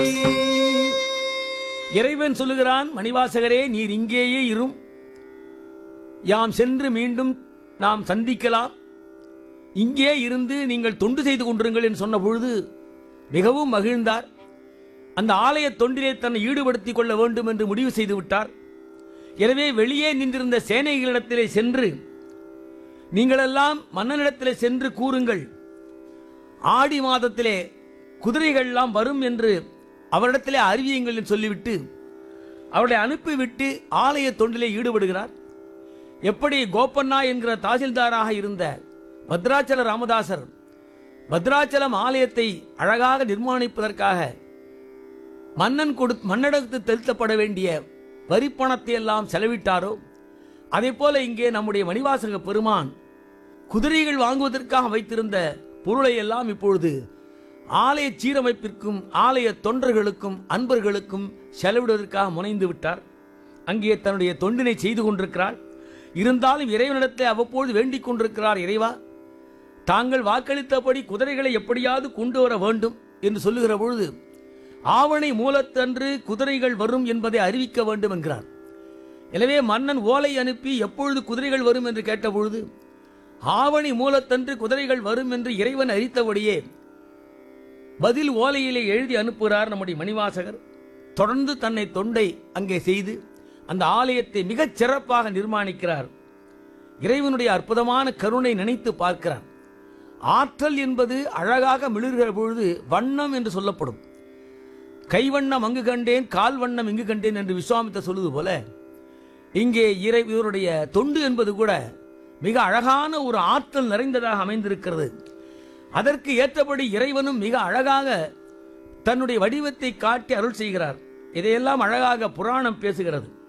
இறைவன் சொல்லுகிறான் மணிவாசகரே நீர் இங்கேயே இரும் யாம் சென்று மீண்டும் நாம் சந்திக்கலாம் இங்கே இருந்து நீங்கள் தொண்டு செய்து கொண்டிருங்கள் என்று சொன்ன பொழுது மிகவும் மகிழ்ந்தார் அந்த ஆலய தொண்டிலே தன்னை ஈடுபடுத்திக் கொள்ள வேண்டும் என்று முடிவு செய்து விட்டார் எனவே வெளியே நின்றிருந்த சேனைகளிடத்திலே சென்று நீங்களெல்லாம் மன்னனிடத்திலே சென்று கூறுங்கள் ஆடி மாதத்திலே குதிரைகள்லாம் வரும் என்று அவரிடத்திலே அறிவியுங்கள் என்று சொல்லிவிட்டு அவரை அனுப்பிவிட்டு ஆலய தொண்டிலே ஈடுபடுகிறார் எப்படி கோப்பண்ணா என்கிற தாசில்தாராக இருந்த பத்ராச்சல ராமதாசர் பத்ராச்சலம் ஆலயத்தை அழகாக நிர்மாணிப்பதற்காக மன்னன் கொடு மன்னடத்து செலுத்தப்பட வேண்டிய வரிப்பணத்தை எல்லாம் செலவிட்டாரோ அதே போல இங்கே நம்முடைய மணிவாசக பெருமான் குதிரைகள் வாங்குவதற்காக வைத்திருந்த பொருளை எல்லாம் இப்பொழுது ஆலய சீரமைப்பிற்கும் ஆலய தொண்டர்களுக்கும் அன்பர்களுக்கும் செலவிடுவதற்காக முனைந்து விட்டார் அங்கே தன்னுடைய தொண்டினை செய்து கொண்டிருக்கிறார் இருந்தாலும் இறைவனிடத்தில் அவ்வப்பொழுது வேண்டிக் கொண்டிருக்கிறார் இறைவா தாங்கள் வாக்களித்தபடி குதிரைகளை எப்படியாவது கொண்டு வர வேண்டும் என்று சொல்லுகிற பொழுது ஆவணை மூலத்தன்று குதிரைகள் வரும் என்பதை அறிவிக்க வேண்டும் என்கிறார் எனவே மன்னன் ஓலை அனுப்பி எப்பொழுது குதிரைகள் வரும் என்று கேட்டபொழுது ஆவணி மூலத்தன்று குதிரைகள் வரும் என்று இறைவன் அறித்தபடியே பதில் ஓலையிலே எழுதி அனுப்புகிறார் நம்முடைய மணிவாசகர் தொடர்ந்து தன்னை தொண்டை அங்கே செய்து அந்த ஆலயத்தை மிகச் சிறப்பாக நிர்மாணிக்கிறார் இறைவனுடைய அற்புதமான கருணை நினைத்து பார்க்கிறார் ஆற்றல் என்பது அழகாக மிளிர்கிற பொழுது வண்ணம் என்று சொல்லப்படும் கைவண்ணம் அங்கு கண்டேன் கால் வண்ணம் இங்கு கண்டேன் என்று விஸ்வாமித்த சொல்லுவது போல இங்கே இறை இவருடைய தொண்டு என்பது கூட மிக அழகான ஒரு ஆற்றல் நிறைந்ததாக அமைந்திருக்கிறது அதற்கு ஏற்றபடி இறைவனும் மிக அழகாக தன்னுடைய வடிவத்தை காட்டி அருள் செய்கிறார் இதையெல்லாம் அழகாக புராணம் பேசுகிறது